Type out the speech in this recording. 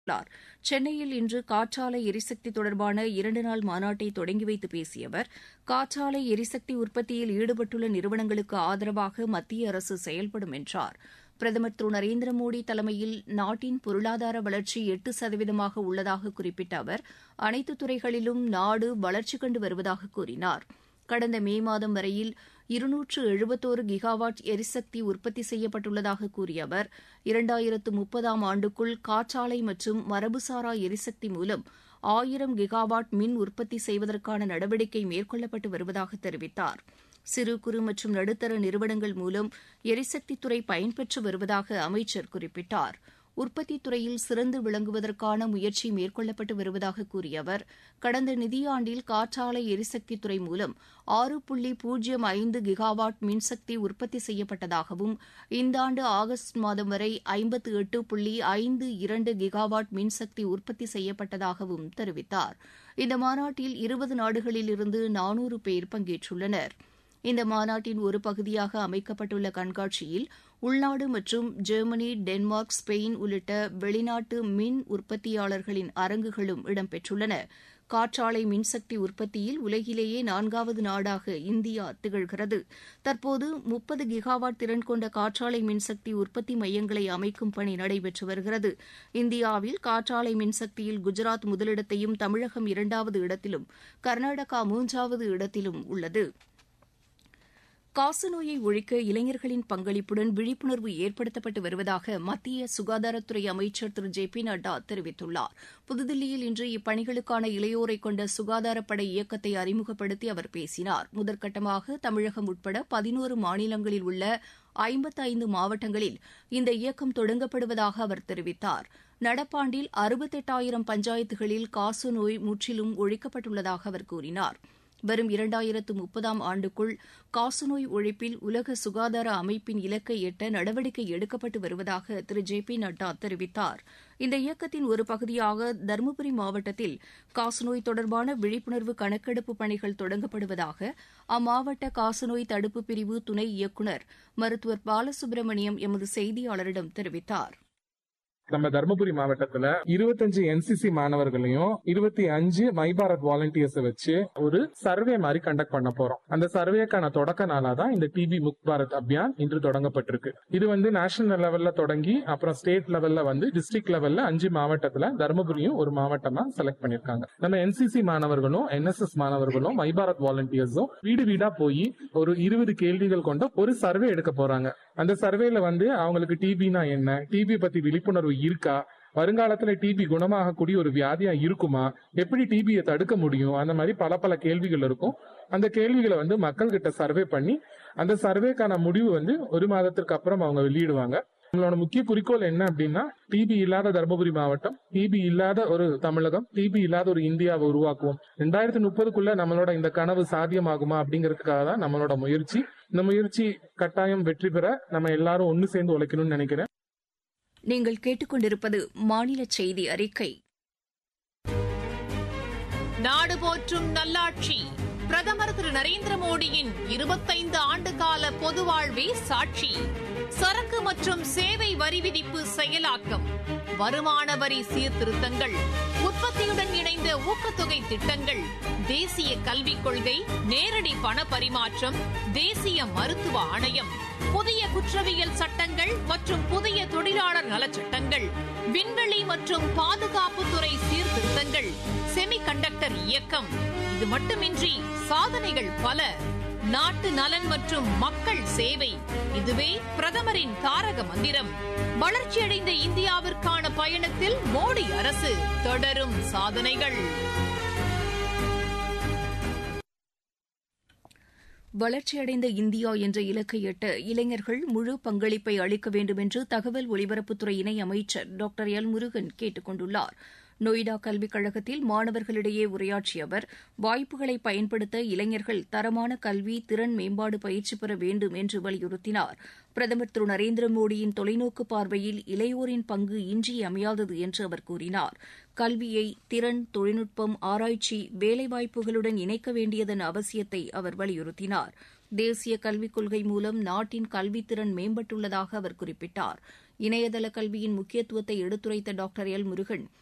உள்ளார் சென்னையில் இன்று காற்றாலை எரிசக்தி தொடர்பான இரண்டு நாள் மாநாட்டை தொடங்கி வைத்து பேசிய அவர் காற்றாலை எரிசக்தி உற்பத்தியில் ஈடுபட்டுள்ள நிறுவனங்களுக்கு ஆதரவாக மத்திய அரசு செயல்படும் என்றார் பிரதமர் திரு நரேந்திர மோடி தலைமையில் நாட்டின் பொருளாதார வளர்ச்சி எட்டு சதவீதமாக உள்ளதாக குறிப்பிட்ட அவர் அனைத்து துறைகளிலும் நாடு வளர்ச்சி கண்டு வருவதாக கூறினார் கடந்த மே மாதம் வரையில் இருநூற்று எழுபத்தோரு கிகாவாட் எரிசக்தி உற்பத்தி செய்யப்பட்டுள்ளதாக கூறிய அவர் இரண்டாயிரத்து முப்பதாம் ஆண்டுக்குள் காற்றாலை மற்றும் மரபுசாரா எரிசக்தி மூலம் ஆயிரம் கிகாவாட் மின் உற்பத்தி செய்வதற்கான நடவடிக்கை மேற்கொள்ளப்பட்டு வருவதாக தெரிவித்தார் சிறு குறு மற்றும் நடுத்தர நிறுவனங்கள் மூலம் எரிசக்தித்துறை பயன்பெற்று வருவதாக அமைச்சர் குறிப்பிட்டார் உற்பத்தித் துறையில் சிறந்து விளங்குவதற்கான முயற்சி மேற்கொள்ளப்பட்டு வருவதாக கூறிய அவர் கடந்த நிதியாண்டில் காற்றாலை எரிசக்தித்துறை மூலம் ஆறு புள்ளி பூஜ்ஜியம் ஐந்து கிகாவாட் மின்சக்தி உற்பத்தி செய்யப்பட்டதாகவும் இந்த ஆண்டு ஆகஸ்ட் மாதம் வரை ஐம்பத்து எட்டு புள்ளி ஐந்து இரண்டு கிகாவாட் மின்சக்தி உற்பத்தி செய்யப்பட்டதாகவும் தெரிவித்தார் இந்த மாநாட்டில் இருபது நாடுகளிலிருந்து நானூறு பேர் பங்கேற்றுள்ளனா் இந்த மாநாட்டின் ஒரு பகுதியாக அமைக்கப்பட்டுள்ள கண்காட்சியில் உள்நாடு மற்றும் ஜெர்மனி டென்மார்க் ஸ்பெயின் உள்ளிட்ட வெளிநாட்டு மின் உற்பத்தியாளர்களின் அரங்குகளும் இடம்பெற்றுள்ளன காற்றாலை மின்சக்தி உற்பத்தியில் உலகிலேயே நான்காவது நாடாக இந்தியா திகழ்கிறது தற்போது முப்பது கிகாவாட் திறன் கொண்ட காற்றாலை மின்சக்தி உற்பத்தி மையங்களை அமைக்கும் பணி நடைபெற்று வருகிறது இந்தியாவில் காற்றாலை மின்சக்தியில் குஜராத் முதலிடத்தையும் தமிழகம் இரண்டாவது இடத்திலும் கர்நாடகா மூன்றாவது இடத்திலும் உள்ளது காசநோயை ஒழிக்க இளைஞர்களின் பங்களிப்புடன் விழிப்புணர்வு ஏற்படுத்தப்பட்டு வருவதாக மத்திய சுகாதாரத்துறை அமைச்சர் திரு ஜே பி நட்டா தெரிவித்துள்ளார் புதுதில்லியில் இன்று இப்பணிகளுக்கான இளையோரை கொண்ட சுகாதாரப்படை இயக்கத்தை அறிமுகப்படுத்தி அவர் பேசினார் முதற்கட்டமாக தமிழகம் உட்பட பதினோரு மாநிலங்களில் உள்ள ஐம்பத்தைந்து மாவட்டங்களில் இந்த இயக்கம் தொடங்கப்படுவதாக அவர் தெரிவித்தார் நடப்பாண்டில் அறுபத்தெட்டாயிரம் பஞ்சாயத்துகளில் காசநோய் முற்றிலும் ஒழிக்கப்பட்டுள்ளதாக அவர் கூறினார் வரும் இரண்டாயிரத்து முப்பதாம் ஆண்டுக்குள் காசநோய் ஒழிப்பில் உலக சுகாதார அமைப்பின் இலக்கை எட்ட நடவடிக்கை எடுக்கப்பட்டு வருவதாக திரு ஜே பி நட்டா தெரிவித்தார் இந்த இயக்கத்தின் ஒரு பகுதியாக தருமபுரி மாவட்டத்தில் காசநோய் தொடர்பான விழிப்புணர்வு கணக்கெடுப்பு பணிகள் தொடங்கப்படுவதாக அம்மாவட்ட காசநோய் தடுப்பு பிரிவு துணை இயக்குநர் மருத்துவர் பாலசுப்ரமணியம் எமது செய்தியாளரிடம் தெரிவித்தார் நம்ம தருமபுரி மாவட்டத்துல இருபத்தஞ்சு என்சிசி மாணவர்களையும் இருபத்தி அஞ்சு மை பாரத் வாலண்டியர்ஸ் வச்சு ஒரு சர்வே மாதிரி கண்டக்ட் பண்ண போறோம் அந்த சர்வேக்கான தொடக்க நாளா தான் இந்த டிபி முக் பாரத் அபியான் இன்று தொடங்கப்பட்டிருக்கு இது வந்து நேஷனல் லெவல்ல தொடங்கி அப்புறம் ஸ்டேட் லெவல்ல வந்து டிஸ்ட்ரிக்ட் லெவல்ல அஞ்சு மாவட்டத்துல தருமபுரியும் ஒரு மாவட்டமா செலக்ட் பண்ணிருக்காங்க நம்ம என்சிசி மாணவர்களும் என்எஸ்எஸ் மாணவர்களும் மை பாரத் வாலண்டியர்ஸும் வீடு வீடா போய் ஒரு இருபது கேள்விகள் கொண்ட ஒரு சர்வே எடுக்க போறாங்க அந்த சர்வேல வந்து அவங்களுக்கு டிபினா என்ன டிபி பத்தி விழிப்புணர்வு இருக்கா வருங்காலத்துல டிபி குணமாகக்கூடிய ஒரு வியாதியா இருக்குமா எப்படி டிபியை தடுக்க முடியும் அந்த மாதிரி பல பல கேள்விகள் இருக்கும் அந்த கேள்விகளை வந்து மக்கள் கிட்ட சர்வே பண்ணி அந்த சர்வேக்கான முடிவு வந்து ஒரு மாதத்திற்கு அப்புறம் அவங்க வெளியிடுவாங்க நம்மளோட முக்கிய குறிக்கோள் என்ன அப்படின்னா டிபி இல்லாத தருமபுரி மாவட்டம் டிபி இல்லாத ஒரு தமிழகம் டிபி இல்லாத ஒரு இந்தியாவை உருவாக்குவோம் ரெண்டாயிரத்தி முப்பதுக்குள்ள நம்மளோட இந்த கனவு சாத்தியமாகுமா அப்படிங்கிறதுக்காக தான் நம்மளோட முயற்சி இந்த முயற்சி கட்டாயம் வெற்றி பெற நம்ம எல்லாரும் ஒன்னு சேர்ந்து உழைக்கணும்னு நினைக்கிறேன் நீங்கள் கேட்டுக்கொண்டிருப்பது மாநில செய்தி அறிக்கை நாடு போற்றும் நல்லாட்சி பிரதமர் திரு நரேந்திர மோடியின் இருபத்தைந்து ஆண்டு கால பொது வாழ்வே சாட்சி சரக்கு மற்றும் சேவை வரி விதிப்பு செயலாக்கம் வருமான வரி சீர்திருத்தங்கள் உற்பத்தியுடன் இணைந்த ஊக்கத்தொகை திட்டங்கள் தேசிய கல்விக் கொள்கை நேரடி பண பரிமாற்றம் தேசிய மருத்துவ ஆணையம் புதிய குற்றவியல் சட்டங்கள் மற்றும் புதிய தொழிலாளர் நலச்சட்டங்கள் விண்வெளி மற்றும் பாதுகாப்புத்துறை சீர்திருத்தங்கள் செமி கண்டக்டர் இயக்கம் இது மட்டுமின்றி சாதனைகள் பல நாட்டு நலன் மற்றும் மக்கள் சேவை இதுவே பிரதமரின் தாரக மந்திரம் வளர்ச்சியடைந்த இந்தியாவிற்கான பயணத்தில் மோடி அரசு தொடரும் சாதனைகள் வளர்ச்சியடைந்த இந்தியா என்ற இலக்கை எட்ட இளைஞர்கள் முழு பங்களிப்பை அளிக்க வேண்டும் என்று தகவல் ஒலிபரப்புத்துறை இணை அமைச்சர் டாக்டர் எல் முருகன் கேட்டுக் கொண்டுள்ளார் நொய்டா கல்விக் கழகத்தில் மாணவர்களிடையே உரையாற்றிய அவர் வாய்ப்புகளை பயன்படுத்த இளைஞர்கள் தரமான கல்வி திறன் மேம்பாடு பயிற்சி பெற வேண்டும் என்று வலியுறுத்தினார் பிரதமர் திரு நரேந்திர மோடியின் தொலைநோக்கு பார்வையில் இளையோரின் பங்கு இன்றியமையாதது என்று அவர் கூறினார் கல்வியை திறன் தொழில்நுட்பம் ஆராய்ச்சி வேலைவாய்ப்புகளுடன் இணைக்க வேண்டியதன் அவசியத்தை அவர் வலியுறுத்தினார் தேசிய கல்விக் கொள்கை மூலம் நாட்டின் கல்வித்திறன் மேம்பட்டுள்ளதாக அவர் குறிப்பிட்டார் இணையதள கல்வியின் முக்கியத்துவத்தை எடுத்துரைத்த டாக்டர் எல் முருகன்